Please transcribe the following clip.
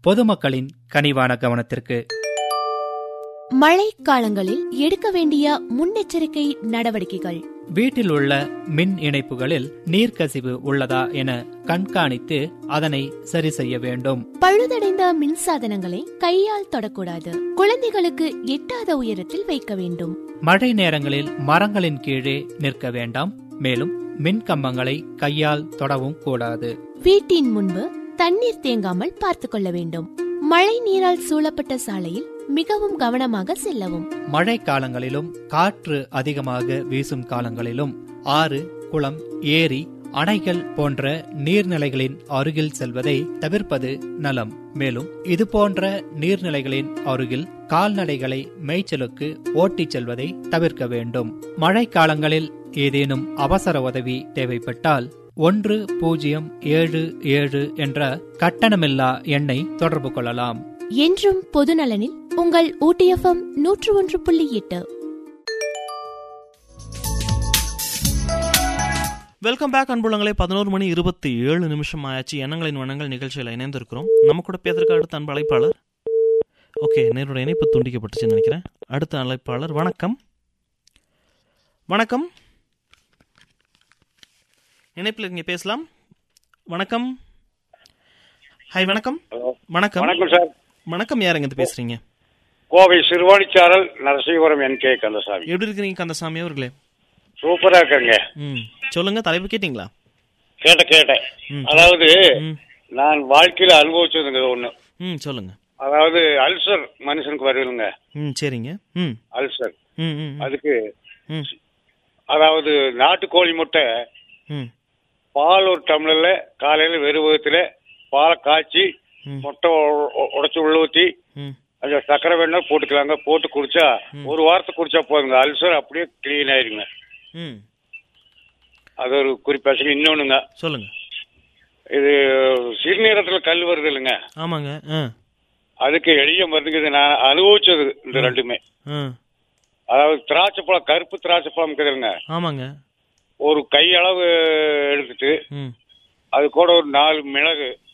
பொதுமக்களின் கனிவான கவனத்திற்கு மழை காலங்களில் எடுக்க வேண்டிய முன்னெச்சரிக்கை நடவடிக்கைகள் வீட்டில் உள்ள மின் இணைப்புகளில் நீர்க்கசிவு உள்ளதா என கண்காணித்து அதனை சரி செய்ய வேண்டும் பழுதடைந்த மின்சாதனங்களை கையால் தொடக்கூடாது குழந்தைகளுக்கு எட்டாத உயரத்தில் வைக்க வேண்டும் மழை நேரங்களில் மரங்களின் கீழே நிற்க வேண்டாம் மேலும் மின் கம்பங்களை கையால் தொடவும் கூடாது வீட்டின் முன்பு தண்ணீர் தேங்காமல் பார்த்துக் கொள்ள வேண்டும் மழை நீரால் சூழப்பட்ட சாலையில் மிகவும் கவனமாக செல்லவும் மழை காலங்களிலும் காற்று அதிகமாக வீசும் காலங்களிலும் ஆறு குளம் ஏரி அணைகள் போன்ற நீர்நிலைகளின் அருகில் செல்வதை தவிர்ப்பது நலம் மேலும் இது போன்ற நீர்நிலைகளின் அருகில் கால்நடைகளை மேய்ச்சலுக்கு ஓட்டிச் செல்வதை தவிர்க்க வேண்டும் மழை காலங்களில் ஏதேனும் அவசர உதவி தேவைப்பட்டால் ஒன்று பூஜ்ஜியம் ஏழு ஏழு என்ற கட்டணமில்லா எண்ணை தொடர்பு கொள்ளலாம் என்றும் பொதுநலனில் உங்கள் ஊட்டிஎஃப்எம் நூற்று ஒன்று புள்ளி எட்டு வெல்கம் பேக் அன்புள்ளங்களே பதினோரு மணி இருபத்தி ஏழு நிமிஷம் ஆயாச்சு எண்ணங்களின் வண்ணங்கள் நிகழ்ச்சியில் இணைந்திருக்கிறோம் நம்ம கூட பேசுறதுக்கு அடுத்த அன்பு அழைப்பாளர் ஓகே நேரோட இணைப்பு துண்டிக்கப்பட்டுச்சுன்னு நினைக்கிறேன் அடுத்த அழைப்பாளர் வணக்கம் வணக்கம் இணைப்பில் இருக்கீங்க பேசலாம் வணக்கம் ஹாய் வணக்கம் வணக்கம் வணக்கம் சார் வணக்கம் யாருங்க இது பேசுறீங்க கோவை சிறுவாணிச்சாரல் நரசிங்கபுரம் என் கே கந்தசாமி எப்படி இருக்கிறீங்க கந்தசாமி அவர்களே சூப்பரா இருக்கங்க ம் சொல்லுங்க தலைப்பு கேட்டிங்களா கேட்ட கேட்டேன் ம். அதாவது ம் நான் வாழ்க்கையில அனுபவிச்சதுங்க ஒண்ணு ம் சொல்லுங்க அதாவது அல்சர் மனுஷனுக்கு வருதுங்க ம் சரிங்க ம் அல்சர் ம் ம் ம். அதுக்கு ம் அதாவது நாட்டுக்கோழி முட்டை ம் பால் ஒரு டம்ளர்ல காலையில வெறும் வகுத்துல பாலை காய்ச்சி ம். முட்டை உடைச்சு உள்ள ஊத்தி ம் அது சக்கரை வேணா போட்டுக்கலாங்க போட்டு குடிச்சா ஒரு வாரத்துக்கு குடிச்சா போதுங்க அல்சர் அப்படியே கிளீன் ஆயிருங்க ம் அது ஒரு குறிப்பாச்சு இன்னொன்னுங்க சொல்லுங்க இது சிறுநீரத்துல கல் வருது இல்லைங்க ஆமாங்க ஆ அதுக்கு எளிய மருந்துக்கு இது நான் அனுபவிச்சது இந்த ரெண்டுமே ஆ அதாவது திராட்சை பழம் கருப்பு திராட்சை பழம் இருக்குதுங்க ஆமாங்க ஒரு கை அளவு எடுத்துட்டு ம் அது கூட ஒரு நாலு மிளகு